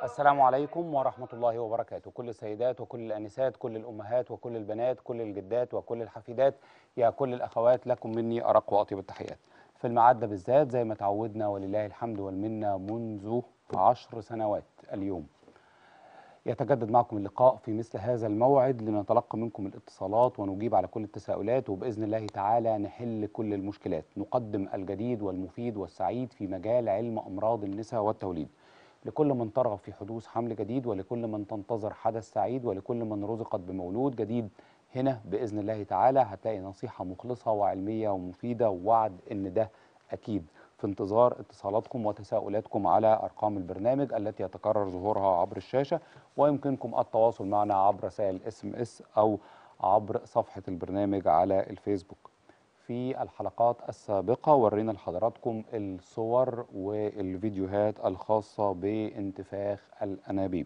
السلام عليكم ورحمة الله وبركاته كل السيدات وكل الأنسات كل الأمهات وكل البنات كل الجدات وكل الحفيدات يا كل الأخوات لكم مني أرق وأطيب التحيات في الميعاد ده بالذات زي ما تعودنا ولله الحمد والمنة منذ عشر سنوات اليوم يتجدد معكم اللقاء في مثل هذا الموعد لنتلقى منكم الاتصالات ونجيب على كل التساؤلات وبإذن الله تعالى نحل كل المشكلات نقدم الجديد والمفيد والسعيد في مجال علم أمراض النساء والتوليد لكل من ترغب في حدوث حمل جديد ولكل من تنتظر حدث سعيد ولكل من رزقت بمولود جديد هنا بإذن الله تعالى هتلاقي نصيحة مخلصة وعلمية ومفيدة ووعد إن ده أكيد في انتظار اتصالاتكم وتساؤلاتكم على أرقام البرنامج التي يتكرر ظهورها عبر الشاشة ويمكنكم التواصل معنا عبر رسائل اس ام اس أو عبر صفحة البرنامج على الفيسبوك في الحلقات السابقة ورينا لحضراتكم الصور والفيديوهات الخاصة بانتفاخ الأنابيب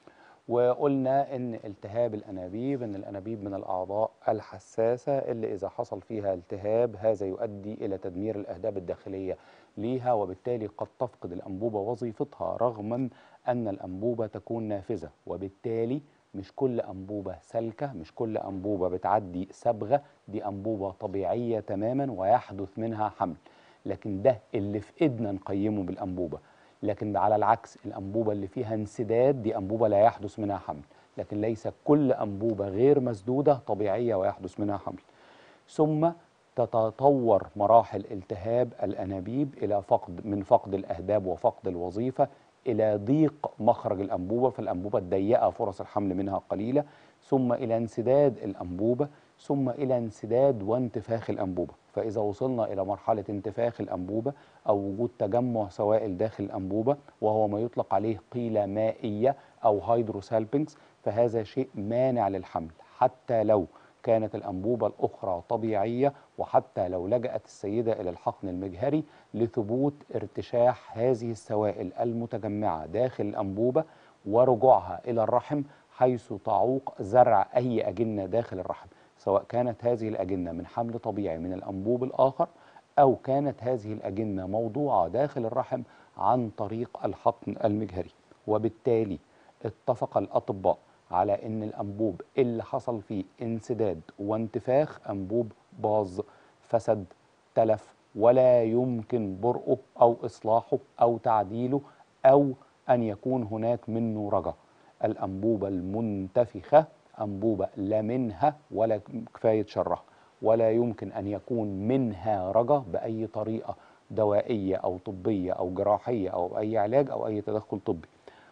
وقلنا ان التهاب الانابيب ان الانابيب من الاعضاء الحساسه اللي اذا حصل فيها التهاب هذا يؤدي الى تدمير الاهداب الداخليه ليها وبالتالي قد تفقد الانبوبه وظيفتها رغما ان الانبوبه تكون نافذه وبالتالي مش كل انبوبه سالكه مش كل انبوبه بتعدي صبغه دي انبوبه طبيعيه تماما ويحدث منها حمل لكن ده اللي في ايدنا نقيمه بالانبوبه لكن على العكس الأنبوبة اللي فيها انسداد دي أنبوبة لا يحدث منها حمل لكن ليس كل أنبوبة غير مسدودة طبيعية ويحدث منها حمل ثم تتطور مراحل التهاب الأنابيب إلى فقد من فقد الأهداب وفقد الوظيفة إلى ضيق مخرج الأنبوبة فالأنبوبة الضيقة فرص الحمل منها قليلة ثم إلى انسداد الأنبوبة ثم إلى انسداد وانتفاخ الأنبوبة فإذا وصلنا إلى مرحلة انتفاخ الأنبوبة أو وجود تجمع سوائل داخل الأنبوبة وهو ما يطلق عليه قيلة مائية أو هيدروسالبنكس فهذا شيء مانع للحمل حتى لو كانت الأنبوبة الأخرى طبيعية وحتى لو لجأت السيدة إلى الحقن المجهري لثبوت ارتشاح هذه السوائل المتجمعة داخل الأنبوبة ورجوعها إلى الرحم حيث تعوق زرع أي أجنة داخل الرحم سواء كانت هذه الأجنة من حمل طبيعي من الأنبوب الآخر أو كانت هذه الأجنة موضوعة داخل الرحم عن طريق الحقن المجهري وبالتالي اتفق الأطباء على أن الأنبوب اللي حصل فيه انسداد وانتفاخ أنبوب باظ فسد تلف ولا يمكن برئه أو إصلاحه أو تعديله أو أن يكون هناك منه رجا الأنبوبة المنتفخة أنبوبة لا منها ولا كفاية شرها ولا يمكن أن يكون منها رجا بأي طريقة دوائية أو طبية أو جراحية أو أي علاج أو أي تدخل طبي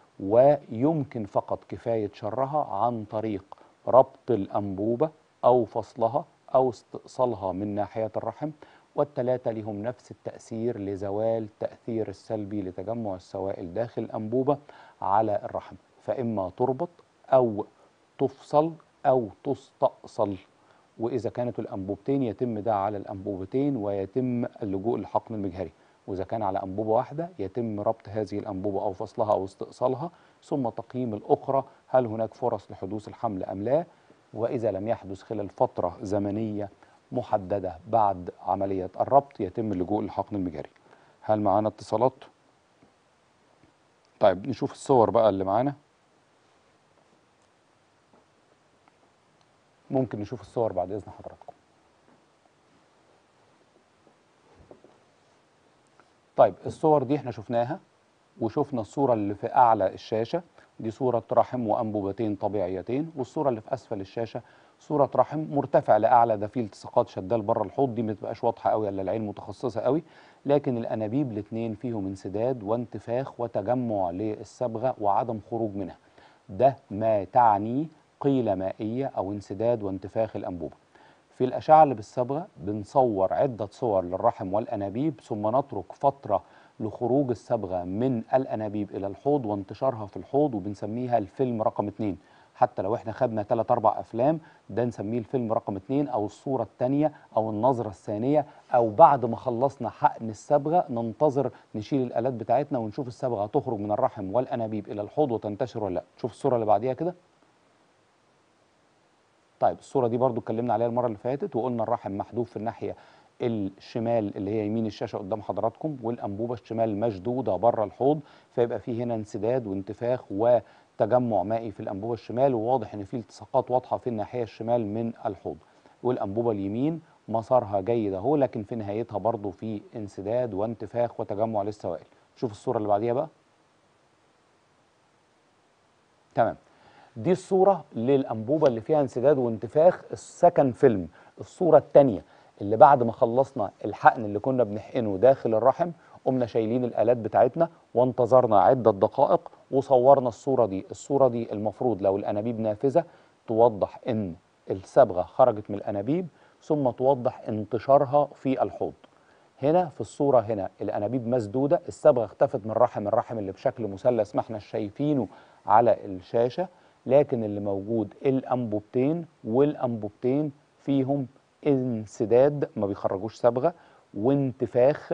ويمكن فقط كفاية شرها عن طريق ربط الأنبوبة أو فصلها أو استئصالها من ناحية الرحم والثلاثة لهم نفس التأثير لزوال تأثير السلبي لتجمع السوائل داخل الأنبوبة على الرحم فإما تربط أو تفصل أو تستأصل وإذا كانت الأنبوبتين يتم ده على الأنبوبتين ويتم اللجوء للحقن المجهري وإذا كان على أنبوبة واحدة يتم ربط هذه الأنبوبة أو فصلها أو استئصالها ثم تقييم الأخرى هل هناك فرص لحدوث الحمل أم لا وإذا لم يحدث خلال فترة زمنية محددة بعد عملية الربط يتم اللجوء للحقن المجهري هل معانا اتصالات؟ طيب نشوف الصور بقى اللي معانا ممكن نشوف الصور بعد إذن حضراتكم طيب الصور دي احنا شفناها وشفنا الصورة اللي في أعلى الشاشة دي صورة رحم وأنبوبتين طبيعيتين والصورة اللي في أسفل الشاشة صورة رحم مرتفع لأعلى ده فيه التصاقات شدال بره الحوض دي ما تبقاش واضحة قوي إلا العين متخصصة قوي لكن الأنابيب الاتنين فيهم انسداد وانتفاخ وتجمع للصبغة وعدم خروج منها ده ما تعني قيلة مائية أو انسداد وانتفاخ الأنبوبة في الأشعة اللي بالصبغة بنصور عدة صور للرحم والأنابيب ثم نترك فترة لخروج الصبغة من الأنابيب إلى الحوض وانتشارها في الحوض وبنسميها الفيلم رقم اتنين حتى لو احنا خدنا ثلاث أربع أفلام ده نسميه الفيلم رقم اتنين أو الصورة الثانية أو النظرة الثانية أو بعد ما خلصنا حقن الصبغة ننتظر نشيل الآلات بتاعتنا ونشوف الصبغة تخرج من الرحم والأنابيب إلى الحوض وتنتشر ولا لا شوف الصورة اللي بعديها كده طيب الصورة دي برضو اتكلمنا عليها المرة اللي فاتت وقلنا الرحم محذوف في الناحية الشمال اللي هي يمين الشاشه قدام حضراتكم والانبوبه الشمال مشدوده بره الحوض فيبقى في هنا انسداد وانتفاخ وتجمع مائي في الانبوبه الشمال وواضح ان في التصاقات واضحه في الناحيه الشمال من الحوض والانبوبه اليمين مسارها جيد اهو لكن في نهايتها برضو في انسداد وانتفاخ وتجمع للسوائل شوف الصوره اللي بعديها بقى تمام دي الصورة للأنبوبة اللي فيها انسداد وانتفاخ السكن فيلم الصورة التانية اللي بعد ما خلصنا الحقن اللي كنا بنحقنه داخل الرحم قمنا شايلين الآلات بتاعتنا وانتظرنا عدة دقائق وصورنا الصورة دي الصورة دي المفروض لو الأنابيب نافذة توضح إن الصبغة خرجت من الأنابيب ثم توضح انتشارها في الحوض هنا في الصورة هنا الأنابيب مسدودة الصبغة اختفت من رحم الرحم اللي بشكل مثلث ما احنا شايفينه على الشاشة لكن اللي موجود الأنبوبتين والأنبوبتين فيهم انسداد ما بيخرجوش صبغة وانتفاخ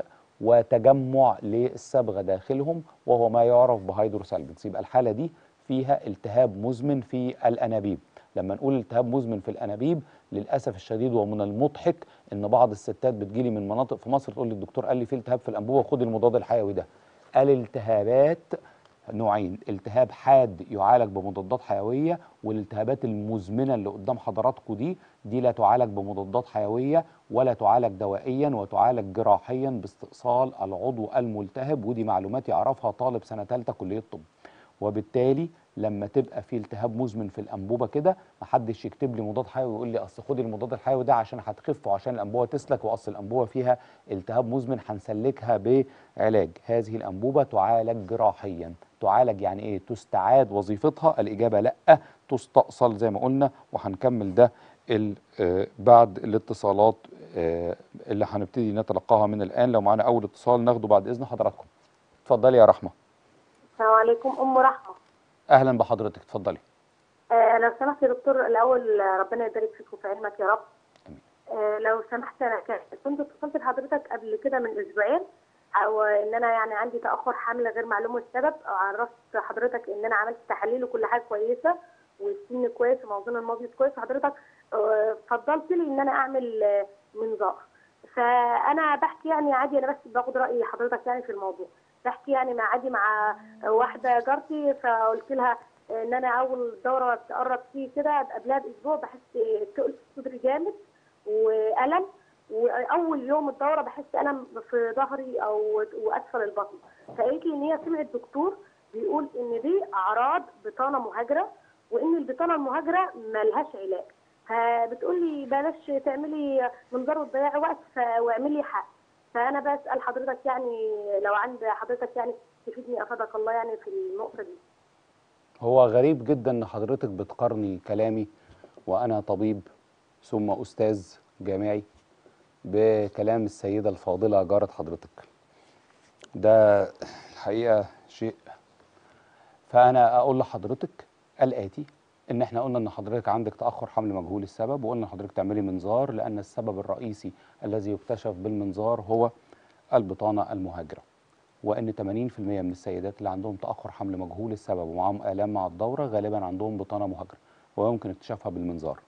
وتجمع للصبغة داخلهم وهو ما يعرف بهيدروسالبنس يبقى الحالة دي فيها التهاب مزمن في الأنابيب لما نقول التهاب مزمن في الانابيب للاسف الشديد ومن المضحك ان بعض الستات بتجيلي من مناطق في مصر تقول لي الدكتور قال لي في التهاب في الانبوبه خد المضاد الحيوي ده الالتهابات نوعين التهاب حاد يعالج بمضادات حيويه والالتهابات المزمنه اللي قدام حضراتكم دي دي لا تعالج بمضادات حيويه ولا تعالج دوائيا وتعالج جراحيا باستئصال العضو الملتهب ودي معلومات يعرفها طالب سنه ثالثه كليه طب وبالتالي لما تبقى في التهاب مزمن في الانبوبه كده محدش يكتب لي مضاد حيوي ويقول لي اصل خدي المضاد الحيوي ده عشان هتخف وعشان الانبوبه تسلك واصل الانبوبه فيها التهاب مزمن هنسلكها بعلاج هذه الانبوبه تعالج جراحيا تعالج يعني ايه تستعاد وظيفتها الاجابه لا تستأصل زي ما قلنا وهنكمل ده ال- آه، بعد الاتصالات آه، اللي هنبتدي نتلقاها من الان لو معانا اول اتصال ناخده بعد اذن حضراتكم اتفضلي يا رحمه السلام عليكم ام رحمه اهلا بحضرتك اتفضلي آه لو سمحت يا دكتور الاول آه، ربنا يبارك فيك وفي علمك يا رب آمين. آه لو سمحت انا كان- كنت اتصلت بحضرتك قبل كده من اسبوعين او ان انا يعني عندي تاخر حمل غير معلوم السبب عرفت حضرتك ان انا عملت تحاليل وكل حاجه كويسه والسن كويس وموزون المبيض كويس حضرتك آه، فضلت لي ان انا اعمل آه، منظار فانا بحكي يعني عادي انا بس باخد راي حضرتك يعني في الموضوع بحكي يعني مع عادي مع واحده جارتي فقلت لها ان انا اول دوره تقرب فيه كده قبلها باسبوع بحس تقل في صدري جامد والم واول يوم الدوره بحس الم في ظهري او واسفل البطن فقالت لي ان هي سمعت دكتور بيقول ان دي اعراض بطانه مهاجره وان البطانه المهاجره ملهاش علاج فبتقول لي بلاش تعملي منظار وتضيعي وقت ف- واعملي حق فانا بسال حضرتك يعني لو عند حضرتك يعني تفيدني افادك الله يعني في النقطه دي هو غريب جدا ان حضرتك بتقارني كلامي وانا طبيب ثم استاذ جامعي بكلام السيده الفاضله جاره حضرتك ده الحقيقه شيء فانا اقول لحضرتك الاتي ان احنا قلنا ان حضرتك عندك تاخر حمل مجهول السبب وقلنا حضرتك تعملي منظار لان السبب الرئيسي الذي يكتشف بالمنظار هو البطانه المهاجره وان 80% من السيدات اللي عندهم تاخر حمل مجهول السبب ومعاهم الام مع الدوره غالبا عندهم بطانه مهاجره ويمكن اكتشافها بالمنظار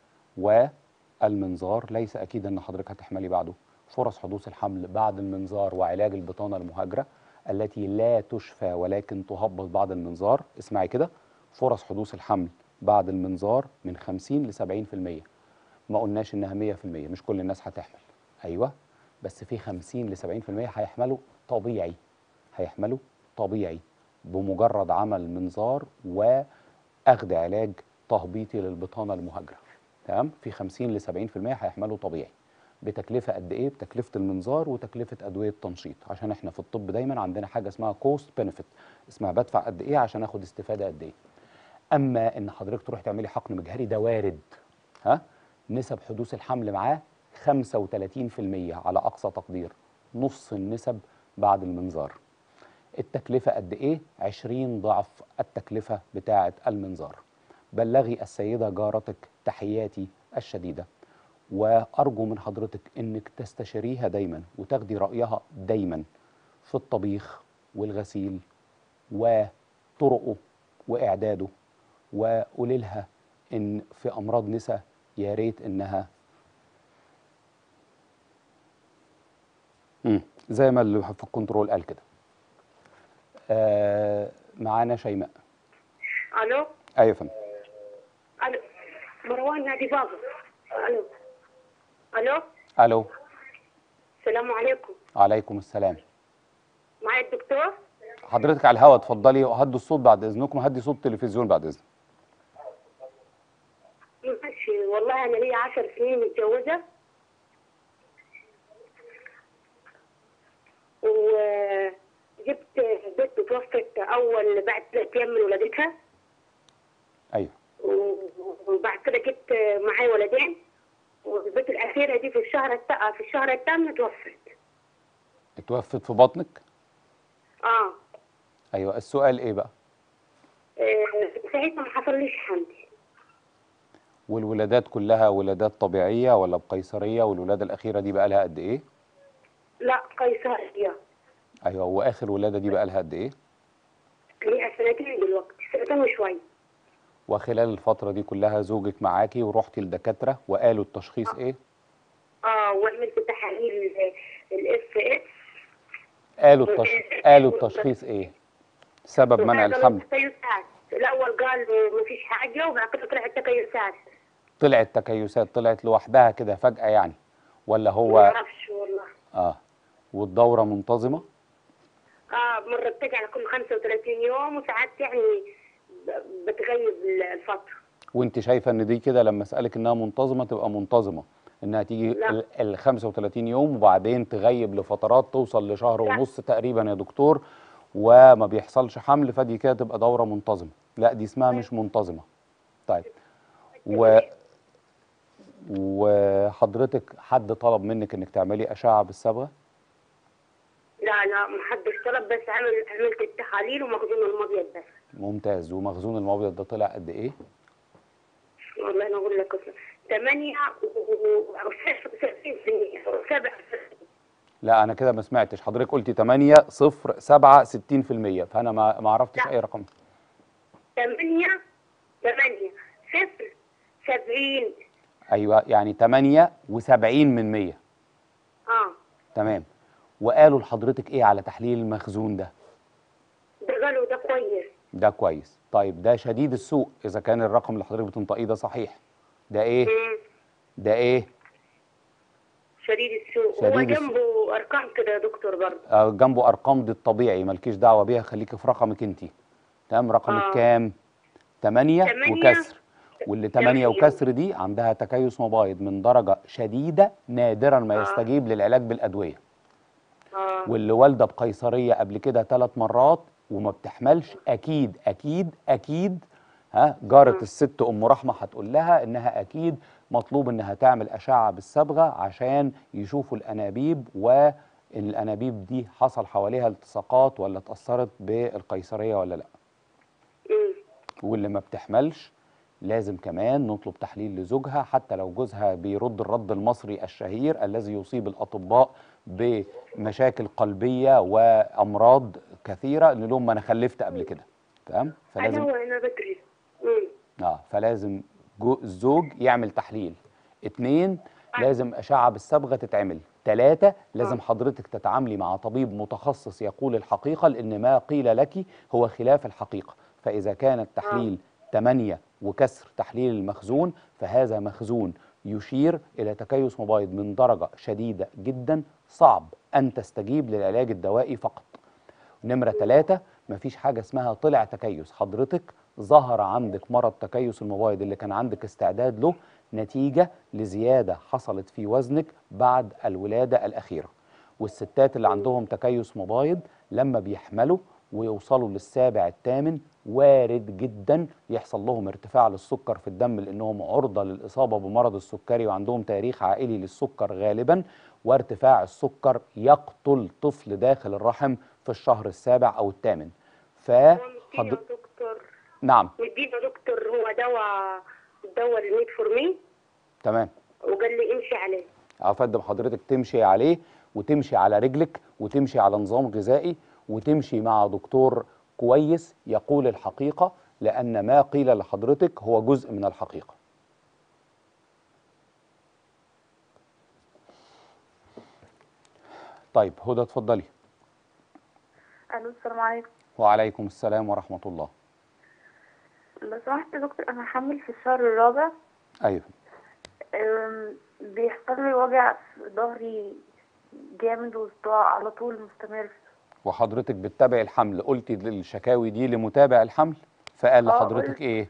والمنظار ليس اكيد ان حضرتك هتحملي بعده فرص حدوث الحمل بعد المنظار وعلاج البطانه المهاجره التي لا تشفى ولكن تهبط بعد المنظار اسمعي كده فرص حدوث الحمل بعد المنظار من 50 ل 70% ما قلناش انها 100% مش كل الناس هتحمل ايوه بس في 50 ل 70% هيحملوا طبيعي هيحملوا طبيعي بمجرد عمل منظار واخذ علاج تهبيطي للبطانه المهاجره تمام في 50 ل 70% هيحملوا طبيعي بتكلفه قد ايه بتكلفه المنظار وتكلفه ادويه تنشيط عشان احنا في الطب دايما عندنا حاجه اسمها كوست بنفيت اسمها بدفع قد ايه عشان اخد استفاده قد ايه اما ان حضرتك تروح تعملي حقن مجهري ده وارد ها نسب حدوث الحمل معاه 35% على اقصى تقدير نص النسب بعد المنظار التكلفة قد إيه؟ 20 ضعف التكلفة بتاعة المنظار بلغي السيدة جارتك تحياتي الشديدة وأرجو من حضرتك إنك تستشيريها دايما وتاخدي رأيها دايما في الطبيخ والغسيل وطرقه وإعداده وقولي لها إن في أمراض نساء يا ريت إنها مم. زي ما اللي في الكنترول قال كده آه معانا شيماء الو ايوه يا فندم الو مروان نادي بابا الو الو الو السلام عليكم عليكم السلام معايا الدكتور حضرتك على الهوا اتفضلي وهدوا الصوت بعد اذنكم هدي صوت التلفزيون بعد اذنك ماشي والله انا لي عشر سنين متجوزه وجبت بنت توفت اول بعد ثلاث ايام من ولادتها ايوه وبعد كده جبت معايا ولدين والبنت الاخيره دي في الشهر الت... في الشهر الثامن توفت اتوفت في بطنك اه ايوه السؤال ايه بقى آه، ساعتها ما حصليش حمل والولادات كلها ولادات طبيعيه ولا بقيصريه والولاده الاخيره دي بقى لها قد ايه لا قيصريه ايوه واخر ولاده دي بقى لها قد ايه ليها سنتين دلوقتي سنتين وشويه وخلال الفتره دي كلها زوجك معاكي ورحتي لدكاتره وقالوا التشخيص ايه اه وعملت تحاليل الاف اس قالوا التش... قالوا التشخيص ايه سبب منع الحمل تكيسات الاول قالوا ما فيش حاجه وبعد كده طلعت تكيسات طلعت تكيسات طلعت لوحدها كده فجاه يعني ولا ما هو اعرفش والله اه والدوره منتظمه اه مره بتجي على كل 35 يوم وساعات يعني ب- بتغيب الفتره وانت شايفه ان دي كده لما اسالك انها منتظمه تبقى منتظمه انها تيجي لا. ال- ال 35 يوم وبعدين تغيب لفترات توصل لشهر لا. ونص تقريبا يا دكتور وما بيحصلش حمل فدي كده تبقى دوره منتظمه لا دي اسمها مش منتظمه طيب و وحضرتك حد طلب منك انك تعملي اشعه بالصبغه لا لا ما حدش طلب بس عمل عملت التحاليل ومخزون المبيض بس ممتاز ومخزون المبيض ده طلع قد ايه والله انا اقول لك أصلاً. ثمانية و 7 لا انا كده ما سمعتش حضرتك قلتي 8 0 7 60% فانا ما ما عرفتش لا. اي رقم 8 8 صفر 70 ايوه يعني 78 من 100 اه تمام وقالوا لحضرتك ايه على تحليل المخزون ده ده قالوا ده كويس ده كويس طيب ده شديد السوء اذا كان الرقم اللي حضرتك بتنطقيه ده صحيح ده ايه مم. ده ايه شديد السوء هو شديد السوء. جنبه ارقام كده يا دكتور برضه آه جنبه ارقام دي الطبيعي مالكيش دعوه بيها خليكي في رقمك انت تمام رقمك آه. كام 8 تمانية. وكسر واللي 8 تمام. وكسر دي عندها تكيس مبايض من درجه شديده نادرا ما آه. يستجيب للعلاج بالادويه اه واللي والده بقيصريه قبل كده ثلاث مرات وما بتحملش اكيد اكيد اكيد ها جاره الست ام رحمه هتقول لها انها اكيد مطلوب انها تعمل اشعه بالصبغه عشان يشوفوا الانابيب والانابيب دي حصل حواليها التصاقات ولا اتاثرت بالقيصريه ولا لا مم. واللي ما بتحملش لازم كمان نطلب تحليل لزوجها حتى لو جوزها بيرد الرد المصري الشهير الذي يصيب الأطباء بمشاكل قلبية وأمراض كثيرة نقول لهم ما أنا خلفت قبل كده تمام انا فلازم وانا بدري مم. اه فلازم جو الزوج يعمل تحليل اتنين لازم أشعة بالصبغة تتعمل تلاتة لازم حضرتك تتعاملي مع طبيب متخصص يقول الحقيقة لأن ما قيل لك هو خلاف الحقيقة فإذا كان التحليل 8 وكسر تحليل المخزون فهذا مخزون يشير إلى تكيس مبايض من درجة شديدة جدا صعب أن تستجيب للعلاج الدوائي فقط نمرة ثلاثة مفيش حاجة اسمها طلع تكيس حضرتك ظهر عندك مرض تكيس المبايض اللي كان عندك استعداد له نتيجة لزيادة حصلت في وزنك بعد الولادة الأخيرة والستات اللي عندهم تكيس مبايض لما بيحملوا ويوصلوا للسابع الثامن وارد جدا يحصل لهم ارتفاع للسكر في الدم لانهم عرضه للاصابه بمرض السكري وعندهم تاريخ عائلي للسكر غالبا وارتفاع السكر يقتل طفل داخل الرحم في الشهر السابع او الثامن ف هو مدينا حضر... دكتور نعم مدينا دكتور هو دواء دواء الميت فورمين تمام وقال لي امشي عليه افضل حضرتك تمشي عليه وتمشي على رجلك وتمشي على نظام غذائي وتمشي مع دكتور كويس يقول الحقيقة لأن ما قيل لحضرتك هو جزء من الحقيقة طيب هدى اتفضلي الو السلام عليكم وعليكم السلام ورحمه الله لو سمحت يا دكتور انا حامل في الشهر الرابع ايوه أم، بيحصل لي وجع في ظهري جامد وصداع على طول مستمر وحضرتك بتتابع الحمل قلتي الشكاوي دي لمتابع الحمل فقال آه، لحضرتك قلت. ايه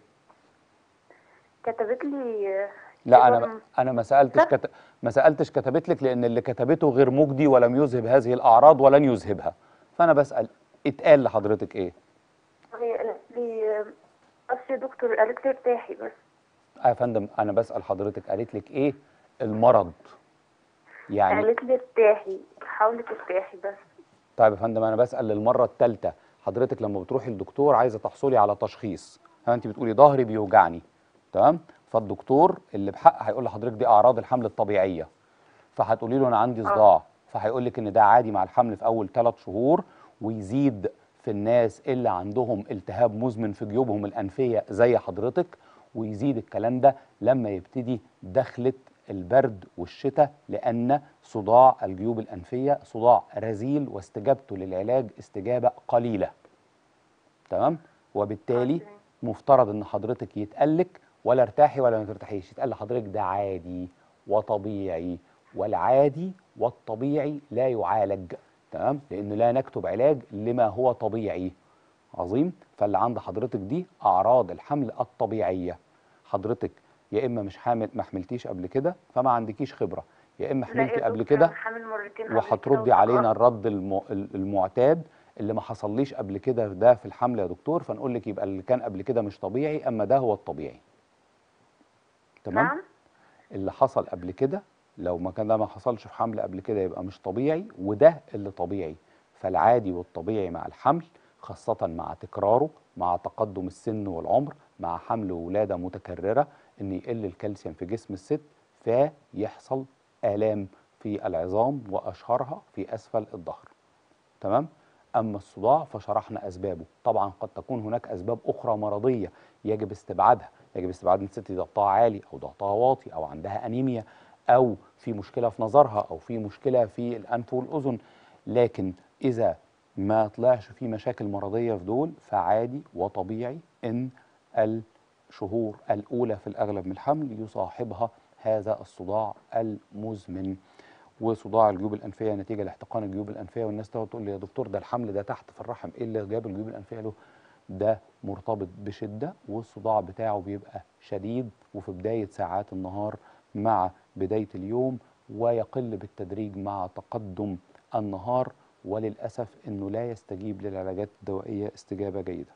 كتبت لي لا انا إبرة انا ما سالتش كت... ما سالتش كتبت لك لان اللي كتبته غير مجدي ولم يذهب هذه الاعراض ولن يذهبها فانا بسال اتقال لحضرتك ايه هي قالت لي بس يا دكتور قالت لي ارتاحي بس آه يا فندم انا بسال حضرتك قالت لك ايه المرض يعني قالت لي ارتاحي حاولي ترتاحي بس طيب يا فندم انا بسال للمره الثالثه حضرتك لما بتروحي للدكتور عايزه تحصلي على تشخيص ها انت بتقولي ظهري بيوجعني تمام فالدكتور اللي بحق هيقول لحضرتك دي اعراض الحمل الطبيعيه فهتقولي له انا عندي صداع فهيقول لك ان ده عادي مع الحمل في اول ثلاث شهور ويزيد في الناس اللي عندهم التهاب مزمن في جيوبهم الانفيه زي حضرتك ويزيد الكلام ده لما يبتدي دخلة البرد والشتاء لأن صداع الجيوب الأنفية صداع رزيل واستجابته للعلاج استجابة قليلة تمام وبالتالي أوكي. مفترض ان حضرتك يتقلك ولا ارتاحي ولا ما ترتاحيش يتقال لحضرتك ده عادي وطبيعي والعادي والطبيعي لا يعالج تمام لانه لا نكتب علاج لما هو طبيعي عظيم فاللي عند حضرتك دي اعراض الحمل الطبيعيه حضرتك يا اما مش حامل ما حملتيش قبل كده فما عندكيش خبره يا اما لا حملتي يا قبل دكتور كده أنا حامل مرتين قبل كده وهتردي علينا واتأخرت. الرد الم... المعتاد اللي ما حصليش قبل كده ده في الحمل يا دكتور فنقول لك يبقى اللي كان قبل كده مش طبيعي اما ده هو الطبيعي تمام نعم اللي حصل قبل كده لو ما كان ده ما حصلش في حمل قبل كده يبقى مش طبيعي وده اللي طبيعي فالعادي والطبيعي مع الحمل خاصة مع تكراره مع تقدم السن والعمر مع حمل وولادة متكررة ان يقل الكالسيوم في جسم الست فيحصل آلام في العظام وأشهرها في أسفل الظهر تمام أما الصداع فشرحنا أسبابه طبعا قد تكون هناك أسباب أخرى مرضية يجب استبعادها يجب استبعاد ان الست دي ضغطها عالي أو ضغطها واطي أو عندها أنيميا أو في مشكلة في نظرها أو في مشكلة في الأنف والأذن لكن إذا ما طلعش في مشاكل مرضية في دول فعادي وطبيعي إن الشهور الأولى في الأغلب من الحمل يصاحبها هذا الصداع المزمن وصداع الجيوب الانفيه نتيجه لاحتقان الجيوب الانفيه والناس تقعد تقول لي يا دكتور ده الحمل ده تحت في الرحم ايه اللي جاب الجيوب الانفيه له ده مرتبط بشده والصداع بتاعه بيبقى شديد وفي بدايه ساعات النهار مع بدايه اليوم ويقل بالتدريج مع تقدم النهار وللاسف انه لا يستجيب للعلاجات الدوائيه استجابه جيده.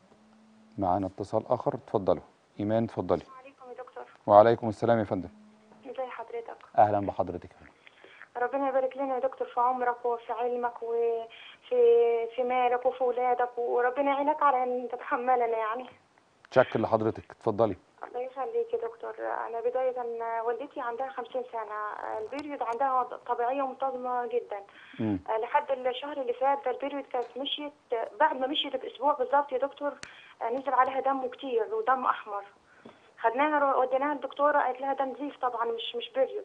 معانا اتصال اخر اتفضلوا ايمان اتفضلي عليكم يا دكتور وعليكم السلام يا فندم ازي حضرتك اهلا بحضرتك يا فندم. ربنا يبارك لنا يا دكتور في عمرك وفي علمك وفي في مالك وفي ولادك وربنا يعينك على ان تتحملنا يعني شكل لحضرتك اتفضلي الله يخليك يا دكتور انا بدايه والدتي عندها 50 سنه البيريود عندها طبيعيه ومنتظمه جدا مم. لحد الشهر اللي فات ده البيريود كانت مشيت بعد ما مشيت باسبوع بالظبط يا دكتور نزل عليها دم كتير ودم احمر خدناها وديناها الدكتوره قالت لها ده نزيف طبعا مش مش بيريود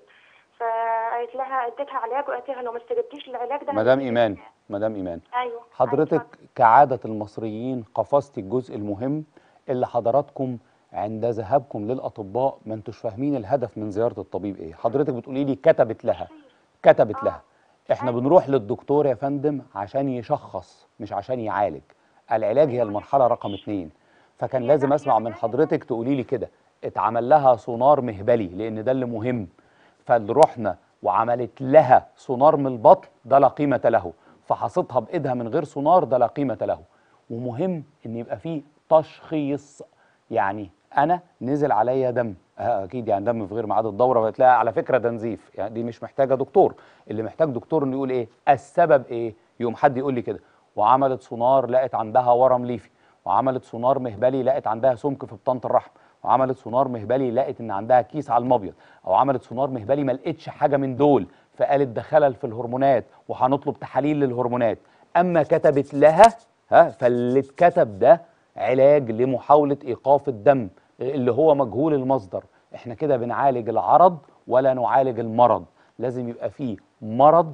فقالت لها اديتها علاج وقالت لها لو ما استجبتيش للعلاج ده مدام هنديكي ايمان كيمياء. مدام ايمان ايوه حضرتك أيوة. كعادة المصريين قفزتي الجزء المهم اللي حضراتكم عند ذهابكم للأطباء ما انتوش فاهمين الهدف من زيارة الطبيب ايه حضرتك بتقولي لي كتبت لها كتبت آه. لها احنا أيوة. بنروح للدكتور يا فندم عشان يشخص مش عشان يعالج العلاج هي المرحلة رقم اتنين فكان هي لازم ده- اسمع هي من ده- حضرتك تقولي لي كده اتعمل لها سونار مهبلي لان ده اللي مهم فاللي رحنا وعملت لها سونار من البطن ده لا قيمة له فحصتها بإيدها من غير سونار ده لا قيمة له ومهم إن يبقى فيه تشخيص يعني أنا نزل عليا دم آه أكيد يعني دم في غير ميعاد الدورة بتلاقي على فكرة ده نزيف يعني دي مش محتاجة دكتور اللي محتاج دكتور إنه يقول إيه السبب إيه يوم حد يقول لي كده وعملت سونار لقت عندها ورم ليفي وعملت سونار مهبلي لقت عندها سمك في بطانة الرحم وعملت سونار مهبلي لقت ان عندها كيس على المبيض او عملت سونار مهبلي ما لقتش حاجه من دول فقالت ده خلل في الهرمونات وهنطلب تحاليل للهرمونات اما كتبت لها ها فاللي اتكتب ده علاج لمحاوله ايقاف الدم اللي هو مجهول المصدر احنا كده بنعالج العرض ولا نعالج المرض لازم يبقى فيه مرض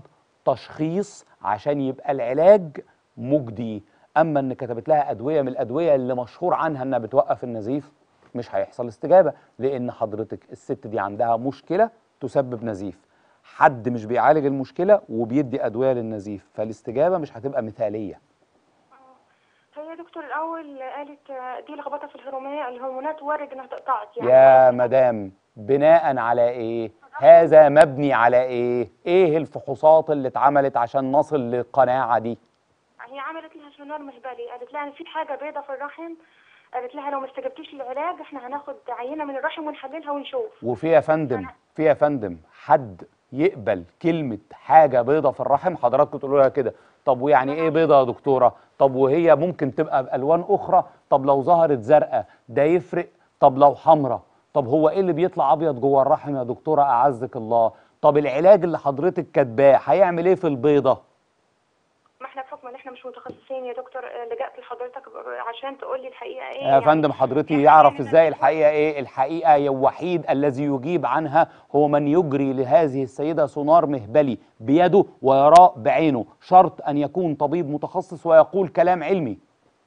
تشخيص عشان يبقى العلاج مجدي اما ان كتبت لها ادويه من الادويه اللي مشهور عنها انها بتوقف النزيف مش هيحصل استجابه لان حضرتك الست دي عندها مشكله تسبب نزيف حد مش بيعالج المشكله وبيدي ادويه للنزيف فالاستجابه مش هتبقى مثاليه هي دكتور الاول قالت آه، دي لخبطه في الهرمونات الهرمونات وارد انها تقطعت يعني يا مدام بناء على ايه هذا مبني على ايه ايه الفحوصات اللي اتعملت عشان نصل للقناعه دي هي عملت لها سونار مهبلي قالت لها في حاجه بيضه في الرحم قالت لها لو ما استجبتيش للعلاج احنا هناخد عينه من الرحم ونحللها ونشوف وفي يا فندم في يا فندم حد يقبل كلمة حاجة بيضة في الرحم حضراتكم تقولوا لها كده طب ويعني ايه بيضة يا دكتورة طب وهي ممكن تبقى بألوان أخرى طب لو ظهرت زرقاء ده يفرق طب لو حمراء طب هو ايه اللي بيطلع أبيض جوه الرحم يا دكتورة أعزك الله طب العلاج اللي حضرتك كاتباه هيعمل ايه في البيضة ما احنا بحكم ان احنا مش متخصصين يا دكتور آه، لجأت لحضرتك ب- عشان تقول لي الحقيقه ايه يا فندم حضرتي يعني يعرف يعني ازاي أنا- الحقيقه ايه الحقيقه الوحيد الذي يجيب عنها هو من يجري لهذه السيده سونار مهبلي بيده ويراه بعينه شرط ان يكون طبيب متخصص ويقول كلام علمي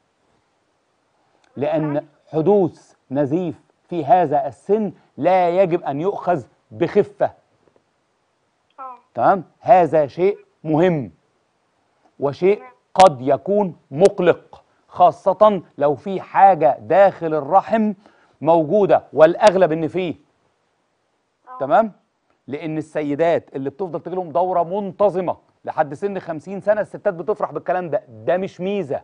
لان حدوث نزيف في هذا السن لا يجب ان يؤخذ بخفه اه تمام هذا شيء مهم وشيء قد يكون مقلق خاصة لو في حاجة داخل الرحم موجودة والأغلب إن فيه تمام لأن السيدات اللي بتفضل تجي لهم دورة منتظمة لحد سن 50 سنة الستات بتفرح بالكلام ده ده مش ميزة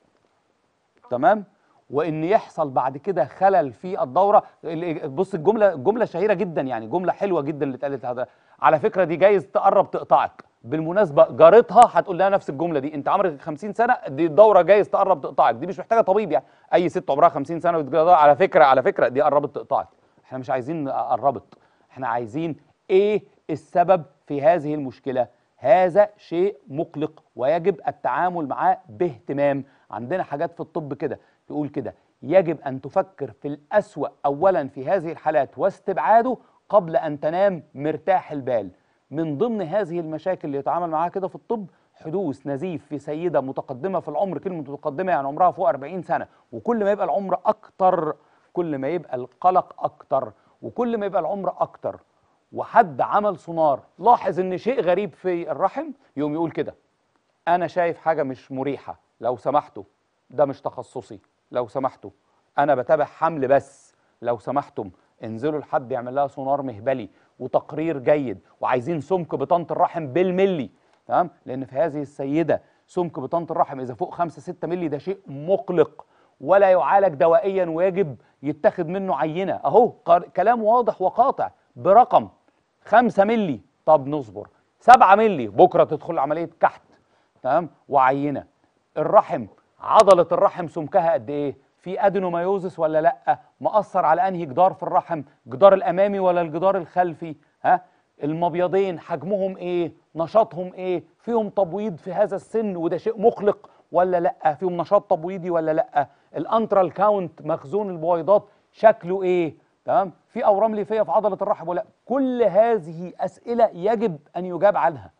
تمام وان يحصل بعد كده خلل في الدوره ال- بص الجمله الجمله شهيره جدا يعني جمله حلوه جدا اللي اتقالت هذا على فكره دي جايز تقرب تقطعك بالمناسبه جارتها هتقول لها نفس الجمله دي انت عمرك 50 سنه دي الدوره جايز تقرب تقطعك دي مش محتاجه طبيب يعني اي ست عمرها 50 سنه وتجي لها دورة، على فكره على فكره دي قربت تقطعك احنا مش عايزين قربت احنا عايزين ايه السبب في هذه المشكله هذا شيء مقلق ويجب التعامل معاه باهتمام عندنا حاجات في الطب كده تقول كده يجب أن تفكر في الأسوأ أولا في هذه الحالات واستبعاده قبل أن تنام مرتاح البال من ضمن هذه المشاكل اللي يتعامل معاها كده في الطب حدوث نزيف في سيدة متقدمة في العمر كلمة متقدمة يعني عمرها فوق 40 سنة وكل ما يبقى العمر أكتر كل ما يبقى القلق أكتر وكل ما يبقى العمر أكتر وحد عمل سونار لاحظ ان شيء غريب في الرحم يقوم يقول كده انا شايف حاجه مش مريحه لو سمحتوا ده مش تخصصي لو سمحتوا انا بتابع حمل بس لو سمحتم انزلوا لحد يعمل لها سونار مهبلي وتقرير جيد وعايزين سمك بطانه الرحم بالملي تمام لان في هذه السيده سمك بطانه الرحم اذا فوق 5 6 ملي ده شيء مقلق ولا يعالج دوائيا ويجب يتخذ منه عينه اهو قر- كلام واضح وقاطع برقم 5 ملي طب نصبر 7 ملي بكره تدخل عمليه كحت تمام وعينه الرحم عضله الرحم سمكها قد ايه في ادينومايوزس ولا لا مأثر على انهي جدار في الرحم جدار الامامي ولا الجدار الخلفي ها المبيضين حجمهم ايه نشاطهم ايه فيهم تبويض في هذا السن وده شيء مقلق ولا لا فيهم نشاط تبويضي ولا لا الانترال كاونت مخزون البويضات شكله ايه تمام في اورام ليفيه في عضله الرحم ولا كل هذه اسئله يجب ان يجاب عنها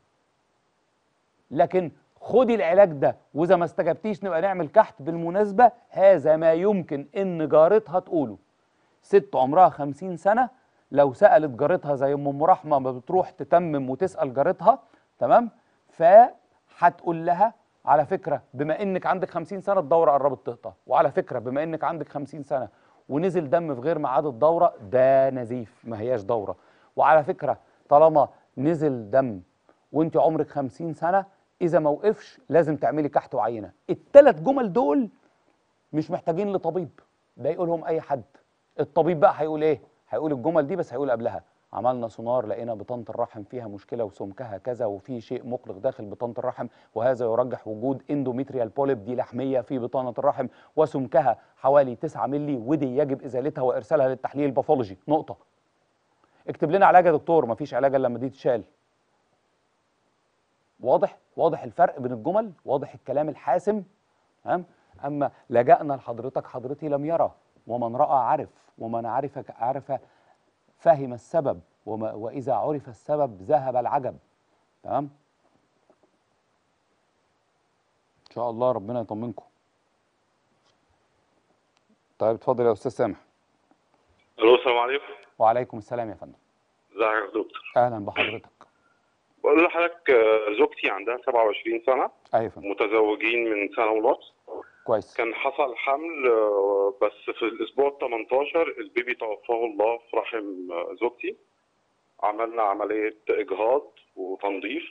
لكن خدي العلاج ده واذا ما استجبتيش نبقى نعمل كحت بالمناسبه هذا ما يمكن ان جارتها تقوله ست عمرها خمسين سنة لو سألت جارتها زي أم أم رحمة ما بتروح تتمم وتسأل جارتها تمام فهتقول لها على فكرة بما إنك عندك خمسين سنة الدورة قربت تقطع وعلى فكرة بما إنك عندك خمسين سنة ونزل دم في غير ميعاد الدورة ده نزيف ما هياش دورة وعلى فكرة طالما نزل دم وانت عمرك خمسين سنة إذا ما وقفش لازم تعملي كحت وعينة الثلاث جمل دول مش محتاجين لطبيب ده يقولهم اي حد الطبيب بقى هيقول ايه هيقول الجمل دي بس هيقول قبلها عملنا سونار لقينا بطانه الرحم فيها مشكله وسمكها كذا وفي شيء مقلق داخل بطانه الرحم وهذا يرجح وجود اندوميتريال بوليب دي لحميه في بطانه الرحم وسمكها حوالي 9 مللي ودي يجب ازالتها وارسالها للتحليل الباثولوجي نقطه اكتب لنا علاج يا دكتور مفيش علاج الا لما دي تتشال واضح واضح الفرق بين الجمل واضح الكلام الحاسم تمام اما لجأنا لحضرتك حضرتي لم يرى ومن رأى عرف ومن عرف عرف فهم السبب وما واذا عرف السبب ذهب العجب تمام ان شاء الله ربنا يطمنكم طيب اتفضل يا استاذ سامح الو السلام عليكم وعليكم السلام يا فندم ازيك يا دكتور اهلا بحضرتك بقول لحضرتك آه، زوجتي عندها 27 سنه ايوه يا فندم متزوجين من سنه ونص كويس كان حصل حمل آه، بس في الاسبوع ال 18 البيبي توفاه الله في رحم آه، زوجتي عملنا عمليه اجهاض وتنظيف